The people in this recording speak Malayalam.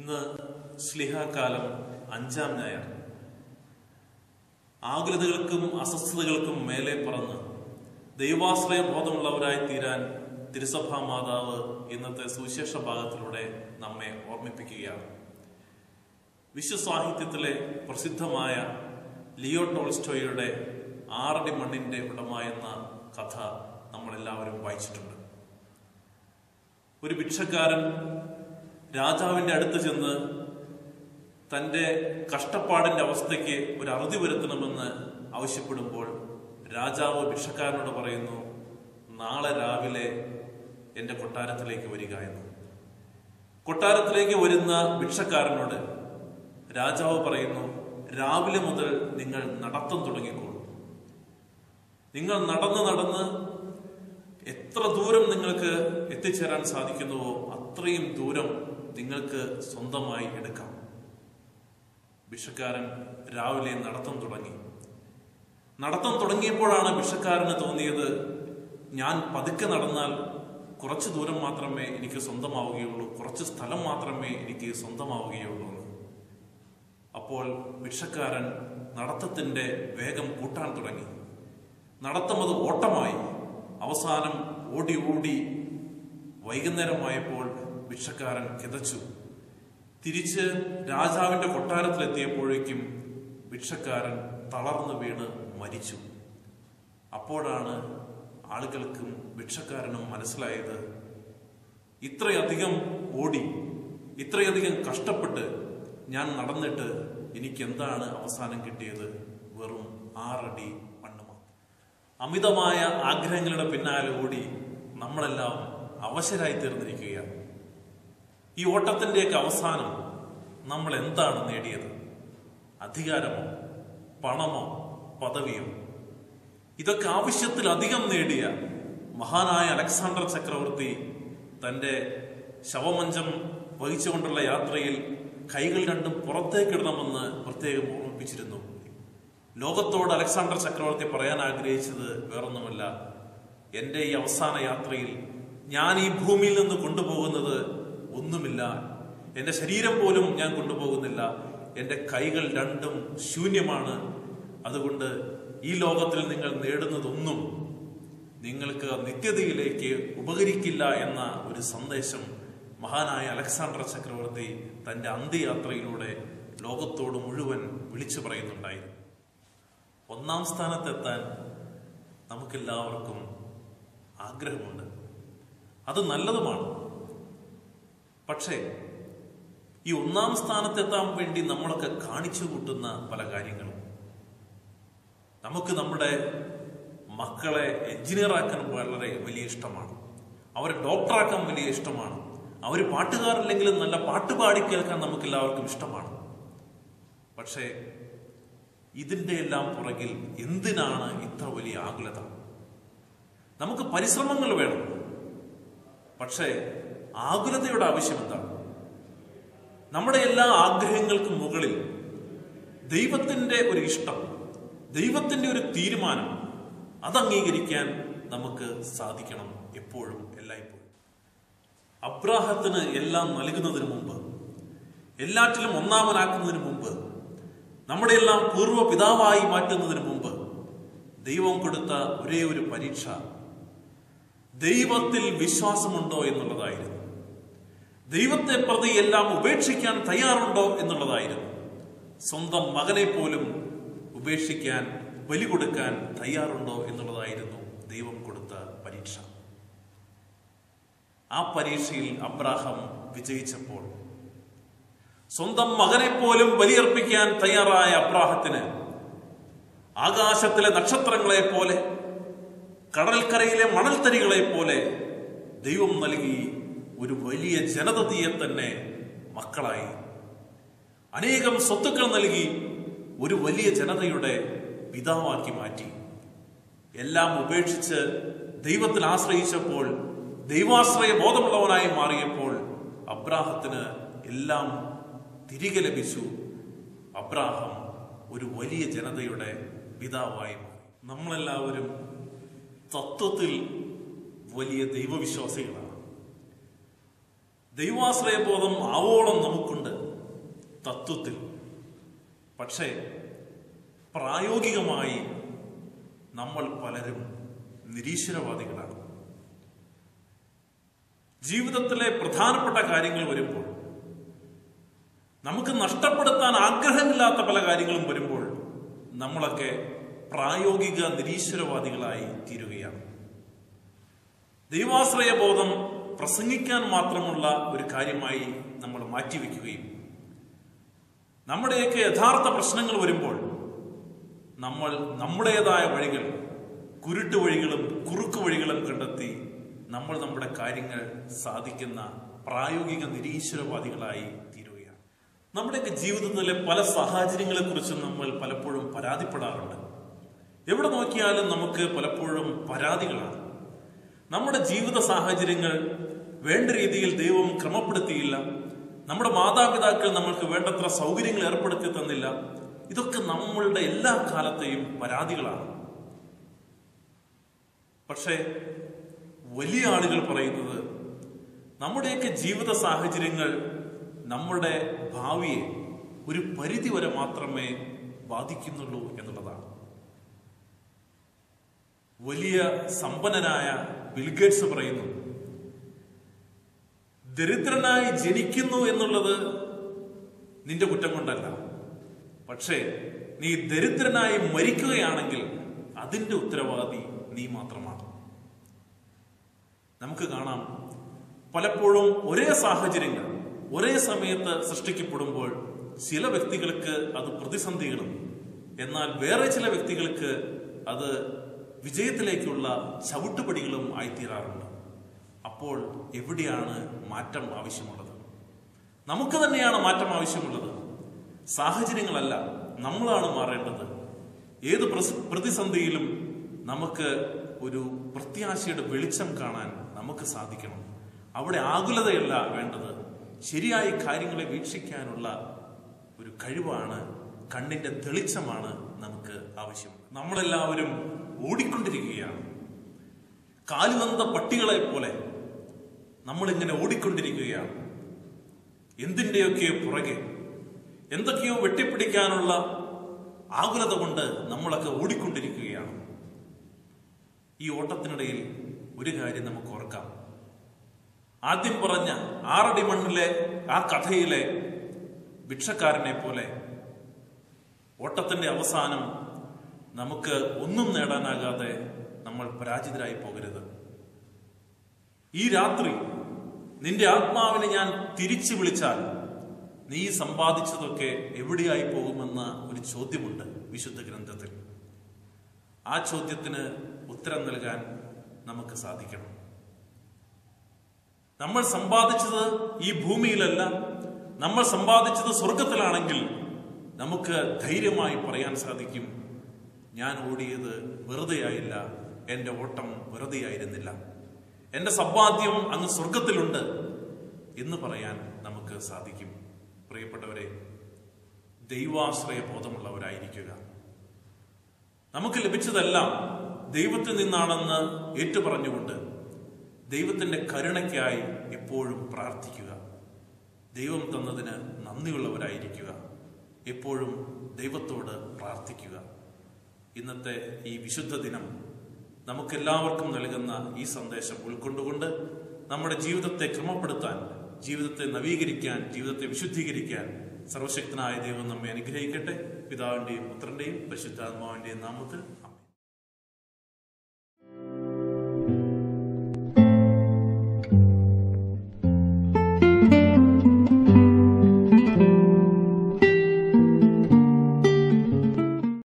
ഇന്ന് സ്ലിഹാകാലം അഞ്ചാം ഞായർ ആകുലതകൾക്കും അസ്വസ്ഥതകൾക്കും മേലെ പറന്ന് ദൈവാശ്രയ ബോധമുള്ളവരായി തീരാൻ തിരുസഭാ മാതാവ് ഇന്നത്തെ സുവിശേഷ ഭാഗത്തിലൂടെ നമ്മെ ഓർമ്മിപ്പിക്കുകയാണ് വിശ്വസാഹിത്യത്തിലെ പ്രസിദ്ധമായ ലിയോ ടോൾസ്റ്റോയുടെ ആറടി മണ്ണിന്റെ ഉടമ എന്ന കഥ നമ്മളെല്ലാവരും വായിച്ചിട്ടുണ്ട് ഒരു ഭിക്ഷക്കാരൻ രാജാവിന്റെ അടുത്ത് ചെന്ന് തന്റെ കഷ്ടപ്പാടിന്റെ അവസ്ഥയ്ക്ക് ഒരു അറുതി വരുത്തണമെന്ന് ആവശ്യപ്പെടുമ്പോൾ രാജാവ് ഭിക്ഷക്കാരനോട് പറയുന്നു നാളെ രാവിലെ എന്റെ കൊട്ടാരത്തിലേക്ക് വരിക എന്ന് കൊട്ടാരത്തിലേക്ക് വരുന്ന ഭിക്ഷക്കാരനോട് രാജാവ് പറയുന്നു രാവിലെ മുതൽ നിങ്ങൾ നടത്തം തുടങ്ങിക്കോളൂ നിങ്ങൾ നടന്ന് നടന്ന് എത്ര ദൂരം നിങ്ങൾക്ക് എത്തിച്ചേരാൻ സാധിക്കുന്നുവോ അത്രയും ദൂരം നിങ്ങൾക്ക് സ്വന്തമായി എടുക്കാം ഭിക്ഷക്കാരൻ രാവിലെ നടത്തം തുടങ്ങി നടത്തം തുടങ്ങിയപ്പോഴാണ് ഭിക്ഷക്കാരന് തോന്നിയത് ഞാൻ പതുക്കെ നടന്നാൽ കുറച്ച് ദൂരം മാത്രമേ എനിക്ക് സ്വന്തമാവുകയുള്ളൂ കുറച്ച് സ്ഥലം മാത്രമേ എനിക്ക് സ്വന്തമാവുകയുള്ളൂ എന്ന് അപ്പോൾ ഭിക്ഷക്കാരൻ നടത്തത്തിന്റെ വേഗം കൂട്ടാൻ തുടങ്ങി നടത്തം അത് ഓട്ടമായി അവസാനം ഓടി ഓടി വൈകുന്നേരമായപ്പോൾ ഭിക്ഷക്കാരൻ കിതച്ചു തിരിച്ച് രാജാവിന്റെ കൊട്ടാരത്തിലെത്തിയപ്പോഴേക്കും ഭിക്ഷക്കാരൻ തളർന്നു വീണ് മരിച്ചു അപ്പോഴാണ് ആളുകൾക്കും ഭിക്ഷക്കാരനും മനസ്സിലായത് ഇത്രയധികം ഓടി ഇത്രയധികം കഷ്ടപ്പെട്ട് ഞാൻ നടന്നിട്ട് എനിക്ക് എന്താണ് അവസാനം കിട്ടിയത് വെറും ആറടി മണ്ണ് മാത്രം അമിതമായ ആഗ്രഹങ്ങളുടെ പിന്നാലെ ഓടി നമ്മളെല്ലാം അവശരായി തീർന്നിരിക്കുകയാണ് ഈ ഓട്ടത്തിന്റെയൊക്കെ അവസാനം നമ്മൾ എന്താണ് നേടിയത് അധികാരമോ പണമോ പദവിയോ ഇതൊക്കെ ആവശ്യത്തിലധികം നേടിയ മഹാനായ അലക്സാണ്ടർ ചക്രവർത്തി തന്റെ ശവമഞ്ചം വഹിച്ചുകൊണ്ടുള്ള യാത്രയിൽ കൈകൾ രണ്ടും പുറത്തേക്കിടണമെന്ന് പ്രത്യേകം ഓർമ്മിപ്പിച്ചിരുന്നു ലോകത്തോട് അലക്സാണ്ടർ ചക്രവർത്തി പറയാൻ ആഗ്രഹിച്ചത് വേറൊന്നുമല്ല എന്റെ ഈ അവസാന യാത്രയിൽ ഞാൻ ഈ ഭൂമിയിൽ നിന്ന് കൊണ്ടുപോകുന്നത് ഒന്നുമില്ല എന്റെ ശരീരം പോലും ഞാൻ കൊണ്ടുപോകുന്നില്ല എന്റെ കൈകൾ രണ്ടും ശൂന്യമാണ് അതുകൊണ്ട് ഈ ലോകത്തിൽ നിങ്ങൾ നേടുന്നതൊന്നും നിങ്ങൾക്ക് നിത്യതയിലേക്ക് ഉപകരിക്കില്ല എന്ന ഒരു സന്ദേശം മഹാനായ അലക്സാണ്ടർ ചക്രവർത്തി തന്റെ അന്ത്യയാത്രയിലൂടെ ലോകത്തോട് മുഴുവൻ വിളിച്ചു പറയുന്നുണ്ടായിരുന്നു ഒന്നാം സ്ഥാനത്തെത്താൻ നമുക്കെല്ലാവർക്കും ആഗ്രഹമുണ്ട് അത് നല്ലതുമാണ് പക്ഷേ ഈ ഒന്നാം സ്ഥാനത്തെത്താൻ വേണ്ടി നമ്മളൊക്കെ കാണിച്ചു കൂട്ടുന്ന പല കാര്യങ്ങളും നമുക്ക് നമ്മുടെ മക്കളെ എഞ്ചിനീയറാക്കാൻ വളരെ വലിയ ഇഷ്ടമാണ് അവരെ ഡോക്ടറാക്കാൻ വലിയ ഇഷ്ടമാണ് അവർ പാട്ടുകാരില്ലെങ്കിലും നല്ല പാട്ട് പാടി കേൾക്കാൻ നമുക്ക് എല്ലാവർക്കും ഇഷ്ടമാണ് പക്ഷേ ഇതിന്റെ എല്ലാം പുറകിൽ എന്തിനാണ് ഇത്ര വലിയ ആകുലത നമുക്ക് പരിശ്രമങ്ങൾ വേണം പക്ഷേ ആകുലതയുടെ ആവശ്യം എന്താണ് നമ്മുടെ എല്ലാ ആഗ്രഹങ്ങൾക്കും മുകളിൽ ദൈവത്തിന്റെ ഒരു ഇഷ്ടം ദൈവത്തിന്റെ ഒരു തീരുമാനം അത് അംഗീകരിക്കാൻ നമുക്ക് സാധിക്കണം എപ്പോഴും എല്ലായ്പ്പോഴും അബ്രാഹത്തിന് എല്ലാം നൽകുന്നതിന് മുമ്പ് എല്ലാറ്റിലും ഒന്നാമനാക്കുന്നതിന് മുമ്പ് നമ്മുടെ എല്ലാം പൂർവ്വ പിതാവായി മാറ്റുന്നതിന് മുമ്പ് ദൈവം കൊടുത്ത ഒരേ ഒരു പരീക്ഷ ദൈവത്തിൽ വിശ്വാസമുണ്ടോ എന്നുള്ളതായിരുന്നു ദൈവത്തെ പ്രതി എല്ലാം ഉപേക്ഷിക്കാൻ തയ്യാറുണ്ടോ എന്നുള്ളതായിരുന്നു സ്വന്തം മകനെ പോലും ഉപേക്ഷിക്കാൻ ബലി കൊടുക്കാൻ തയ്യാറുണ്ടോ എന്നുള്ളതായിരുന്നു ദൈവം കൊടുത്ത പരീക്ഷ ആ പരീക്ഷയിൽ അബ്രാഹം വിജയിച്ചപ്പോൾ സ്വന്തം മകനെ പോലും ബലിയർപ്പിക്കാൻ തയ്യാറായ അബ്രാഹത്തിന് ആകാശത്തിലെ നക്ഷത്രങ്ങളെ പോലെ കടൽക്കരയിലെ മണൽത്തരികളെ പോലെ ദൈവം നൽകി ഒരു വലിയ ജനതയെ തന്നെ മക്കളായി അനേകം സ്വത്തുക്കൾ നൽകി ഒരു വലിയ ജനതയുടെ പിതാവാക്കി മാറ്റി എല്ലാം ഉപേക്ഷിച്ച് ദൈവത്തിൽ ആശ്രയിച്ചപ്പോൾ ദൈവാശ്രയ ബോധമുള്ളവനായി മാറിയപ്പോൾ അബ്രാഹത്തിന് എല്ലാം തിരികെ ലഭിച്ചു അബ്രാഹം ഒരു വലിയ ജനതയുടെ പിതാവായി മാറി നമ്മളെല്ലാവരും തത്വത്തിൽ വലിയ ദൈവവിശ്വാസികളാണ് ദൈവാശ്രയബോധം ആവോളം നമുക്കുണ്ട് തത്വത്തിൽ പക്ഷേ പ്രായോഗികമായി നമ്മൾ പലരും നിരീശ്വരവാദികളാണ് ജീവിതത്തിലെ പ്രധാനപ്പെട്ട കാര്യങ്ങൾ വരുമ്പോൾ നമുക്ക് നഷ്ടപ്പെടുത്താൻ ആഗ്രഹമില്ലാത്ത പല കാര്യങ്ങളും വരുമ്പോൾ നമ്മളൊക്കെ പ്രായോഗിക നിരീശ്വരവാദികളായി തീരുകയാണ് ദൈവാശ്രയ ബോധം പ്രസംഗിക്കാൻ മാത്രമുള്ള ഒരു കാര്യമായി നമ്മൾ മാറ്റിവെക്കുകയും നമ്മുടെയൊക്കെ യഥാർത്ഥ പ്രശ്നങ്ങൾ വരുമ്പോൾ നമ്മൾ നമ്മുടേതായ വഴികൾ കുരുട്ട് വഴികളും കുറുക്ക് വഴികളും കണ്ടെത്തി നമ്മൾ നമ്മുടെ കാര്യങ്ങൾ സാധിക്കുന്ന പ്രായോഗിക നിരീശ്വരവാദികളായി തീരുകയാണ് നമ്മുടെയൊക്കെ ജീവിതത്തിലെ പല സാഹചര്യങ്ങളെ കുറിച്ച് നമ്മൾ പലപ്പോഴും പരാതിപ്പെടാറുണ്ട് എവിടെ നോക്കിയാലും നമുക്ക് പലപ്പോഴും പരാതികളാണ് നമ്മുടെ ജീവിത സാഹചര്യങ്ങൾ വേണ്ട രീതിയിൽ ദൈവം ക്രമപ്പെടുത്തിയില്ല നമ്മുടെ മാതാപിതാക്കൾ നമ്മൾക്ക് വേണ്ടത്ര സൗകര്യങ്ങൾ ഏർപ്പെടുത്തി തന്നില്ല ഇതൊക്കെ നമ്മളുടെ എല്ലാ കാലത്തെയും പരാതികളാണ് പക്ഷേ വലിയ ആളുകൾ പറയുന്നത് നമ്മുടെയൊക്കെ ജീവിത സാഹചര്യങ്ങൾ നമ്മുടെ ഭാവിയെ ഒരു പരിധി വരെ മാത്രമേ ബാധിക്കുന്നുള്ളൂ എന്നുള്ളതാണ് വലിയ സമ്പന്നനായ ബിൽഗേറ്റ്സ് പറയുന്നു ദരിദ്രനായി ജനിക്കുന്നു എന്നുള്ളത് നിന്റെ കുറ്റം കൊണ്ടല്ല പക്ഷേ നീ ദരിദ്രനായി മരിക്കുകയാണെങ്കിൽ അതിന്റെ ഉത്തരവാദി നീ മാത്രമാണ് നമുക്ക് കാണാം പലപ്പോഴും ഒരേ സാഹചര്യങ്ങൾ ഒരേ സമയത്ത് സൃഷ്ടിക്കപ്പെടുമ്പോൾ ചില വ്യക്തികൾക്ക് അത് പ്രതിസന്ധികളും എന്നാൽ വേറെ ചില വ്യക്തികൾക്ക് അത് വിജയത്തിലേക്കുള്ള ചവിട്ടുപടികളും ആയിത്തീരാറുണ്ട് അപ്പോൾ എവിടെയാണ് മാറ്റം ആവശ്യമുള്ളത് നമുക്ക് തന്നെയാണ് മാറ്റം ആവശ്യമുള്ളത് സാഹചര്യങ്ങളല്ല നമ്മളാണ് മാറേണ്ടത് ഏത് പ്രസ്- പ്രതിസന്ധിയിലും നമുക്ക് ഒരു പ്രത്യാശയുടെ വെളിച്ചം കാണാൻ നമുക്ക് സാധിക്കണം അവിടെ ആകുലതയല്ല വേണ്ടത് ശരിയായി കാര്യങ്ങളെ വീക്ഷിക്കാനുള്ള ഒരു കഴിവാണ് കണ്ണിന്റെ തെളിച്ചമാണ് നമുക്ക് ആവശ്യം നമ്മളെല്ലാവരും ഓടിക്കൊണ്ടിരിക്കുകയാണ് കാലുവന്ത പട്ടികളെ പോലെ നമ്മളിങ്ങനെ ഓടിക്കൊണ്ടിരിക്കുകയാണ് എന്തിൻ്റെയൊക്കെയോ പുറകെ എന്തൊക്കെയോ വെട്ടിപ്പിടിക്കാനുള്ള ആകുലത കൊണ്ട് നമ്മളൊക്കെ ഓടിക്കൊണ്ടിരിക്കുകയാണ് ഈ ഓട്ടത്തിനിടയിൽ ഒരു കാര്യം നമുക്ക് ഓർക്കാം ആദ്യം പറഞ്ഞ ആറടി മണ്ണിലെ ആ കഥയിലെ ഭിക്ഷക്കാരനെ പോലെ ഓട്ടത്തിന്റെ അവസാനം നമുക്ക് ഒന്നും നേടാനാകാതെ നമ്മൾ പരാജിതരായി പോകരുത് ഈ രാത്രി നിന്റെ ആത്മാവിനെ ഞാൻ തിരിച്ചു വിളിച്ചാൽ നീ സമ്പാദിച്ചതൊക്കെ എവിടെയായി പോകുമെന്ന ഒരു ചോദ്യമുണ്ട് വിശുദ്ധ ഗ്രന്ഥത്തിൽ ആ ചോദ്യത്തിന് ഉത്തരം നൽകാൻ നമുക്ക് സാധിക്കണം നമ്മൾ സമ്പാദിച്ചത് ഈ ഭൂമിയിലല്ല നമ്മൾ സമ്പാദിച്ചത് സ്വർഗത്തിലാണെങ്കിൽ നമുക്ക് ധൈര്യമായി പറയാൻ സാധിക്കും ഞാൻ ഓടിയത് വെറുതെയായില്ല എന്റെ ഓട്ടം വെറുതെയായിരുന്നില്ല എന്റെ സമ്പാദ്യം അങ്ങ് സ്വർഗത്തിലുണ്ട് എന്ന് പറയാൻ നമുക്ക് സാധിക്കും പ്രിയപ്പെട്ടവരെ ദൈവാശ്രയ ബോധമുള്ളവരായിരിക്കുക നമുക്ക് ലഭിച്ചതെല്ലാം ദൈവത്തിൽ നിന്നാണെന്ന് ഏറ്റുപറഞ്ഞുകൊണ്ട് ദൈവത്തിന്റെ കരുണയ്ക്കായി എപ്പോഴും പ്രാർത്ഥിക്കുക ദൈവം തന്നതിന് നന്ദിയുള്ളവരായിരിക്കുക എപ്പോഴും ദൈവത്തോട് പ്രാർത്ഥിക്കുക ഇന്നത്തെ ഈ വിശുദ്ധ ദിനം നമുക്കെല്ലാവർക്കും നൽകുന്ന ഈ സന്ദേശം ഉൾക്കൊണ്ടുകൊണ്ട് നമ്മുടെ ജീവിതത്തെ ക്രമപ്പെടുത്താൻ ജീവിതത്തെ നവീകരിക്കാൻ ജീവിതത്തെ വിശുദ്ധീകരിക്കാൻ സർവശക്തനായ ദൈവം നമ്മെ അനുഗ്രഹിക്കട്ടെ പിതാവിന്റെയും പുത്രന്റെയും പരിശുദ്ധാത്മാവിന്റെയും നാമത്തിൽ ആമേൻ.